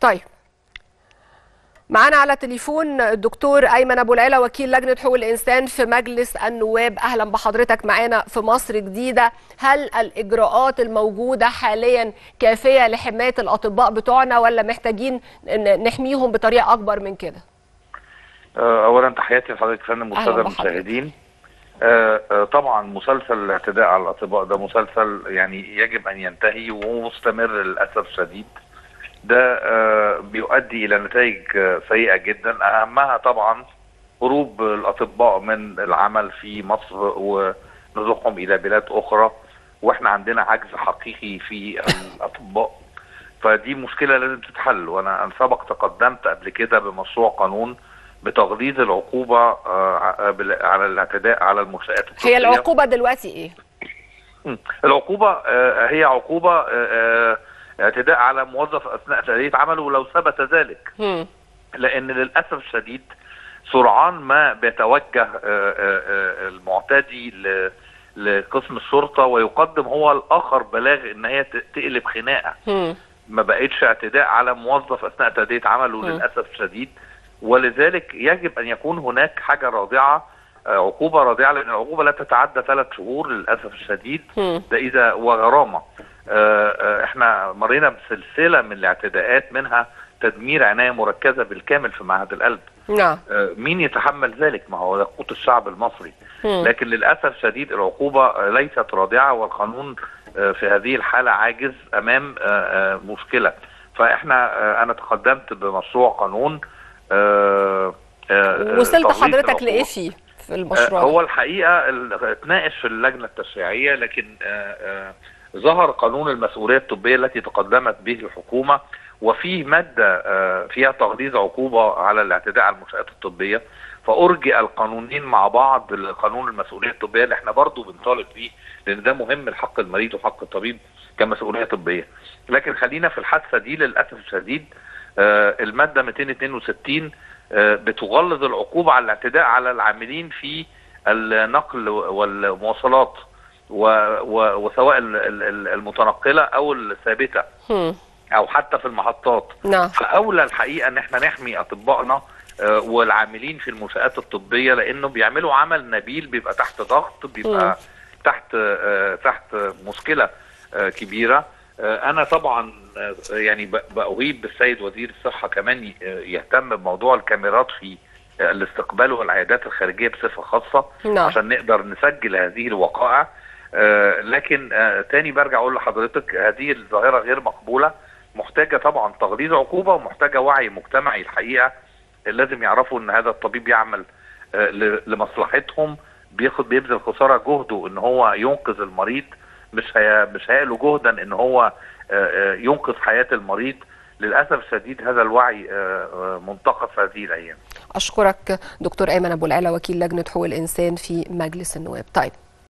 طيب معانا على تليفون الدكتور ايمن ابو العلا وكيل لجنه حقوق الانسان في مجلس النواب اهلا بحضرتك معانا في مصر جديده هل الاجراءات الموجوده حاليا كافيه لحمايه الاطباء بتوعنا ولا محتاجين نحميهم بطريقه اكبر من كده اولا تحياتي لحضرتك فندم أهلاً والساده بحضرتك. المشاهدين آه، آه، طبعا مسلسل الاعتداء على الاطباء ده مسلسل يعني يجب ان ينتهي ومستمر للاسف الشديد ده آه، بيؤدي الى نتائج آه، سيئه جدا اهمها طبعا هروب الاطباء من العمل في مصر ونزوحهم الى بلاد اخرى واحنا عندنا عجز حقيقي في الاطباء فدي مشكله لازم تتحل وانا أنا سبق تقدمت قبل كده بمشروع قانون بتغليظ العقوبه آه، ع- بال- على الاعتداء على المنشات الطبيه هي العقوبه دلوقتي ايه مم. العقوبه آه، هي عقوبه آه، آه، اعتداء على موظف اثناء تاديه عمله ولو ثبت ذلك هم. لان للاسف الشديد سرعان ما بيتوجه آه، آه، آه، المعتدي ل- لقسم الشرطه ويقدم هو الاخر بلاغ ان هي ت- تقلب خناقه هم. ما بقتش اعتداء على موظف اثناء تاديه عمله م. للاسف الشديد ولذلك يجب ان يكون هناك حاجه رادعه آه، عقوبه رادعه لان العقوبه لا تتعدى ثلاث شهور للاسف الشديد هم. ده اذا وغرامه آه، آه، احنا مرينا بسلسله من الاعتداءات منها تدمير عنايه مركزه بالكامل في معهد القلب نعم آه، مين يتحمل ذلك ما هو ده قوت الشعب المصري هم. لكن للاسف شديد العقوبه آه، ليست رادعه والقانون آه، في هذه الحاله عاجز امام آه، آه، مشكله فاحنا آه، انا تقدمت بمشروع قانون آه، آه، وصلت تغليظ حضرتك العقوبة. لايه فيه في آه، المشروع هو ده؟ الحقيقه ال- اتناقش في اللجنه التشريعيه لكن آه، آه، ظهر قانون المسؤوليه الطبيه التي تقدمت به الحكومه وفيه ماده آه، فيها تغليظ عقوبه على الاعتداء على المنشات الطبيه فارجئ القانونين مع بعض لقانون المسؤوليه الطبيه اللي احنا برضو بنطالب بيه لان ده مهم لحق المريض وحق الطبيب كمسؤوليه طبيه لكن خلينا في الحادثه دي للاسف الشديد آه، الماده 262 آه، بتغلظ العقوبه على الاعتداء على العاملين في النقل والمواصلات و و وسواء ال- ال- ال- المتنقله او الثابته هم. او حتى في المحطات نعم فاولى الحقيقه ان احنا نحمي اطبائنا آه، والعاملين في المنشات الطبيه لانه بيعملوا عمل نبيل بيبقى تحت ضغط مم. بيبقى تحت آه، تحت مشكله آه، كبيره آه، انا طبعا آه، يعني ب- باهيب بالسيد وزير الصحه كمان ي- آه، يهتم بموضوع الكاميرات في آه، الاستقبال والعيادات الخارجيه بصفه خاصه نعم عشان نقدر نسجل هذه الوقائع آه، لكن آه، تاني برجع اقول لحضرتك هذه الظاهره غير مقبوله محتاجه طبعا تغليظ عقوبه ومحتاجه وعي مجتمعي الحقيقه لازم يعرفوا ان هذا الطبيب يعمل آه، ل- لمصلحتهم بياخد بيبذل خساره جهده ان هو ينقذ المريض مش هي مش هيقله جهدا ان هو آه، آه، ينقذ حياه المريض للاسف الشديد هذا الوعي آه، آه، منتقص هذه الايام اشكرك دكتور ايمن ابو العلا وكيل لجنه حقوق الانسان في مجلس النواب طيب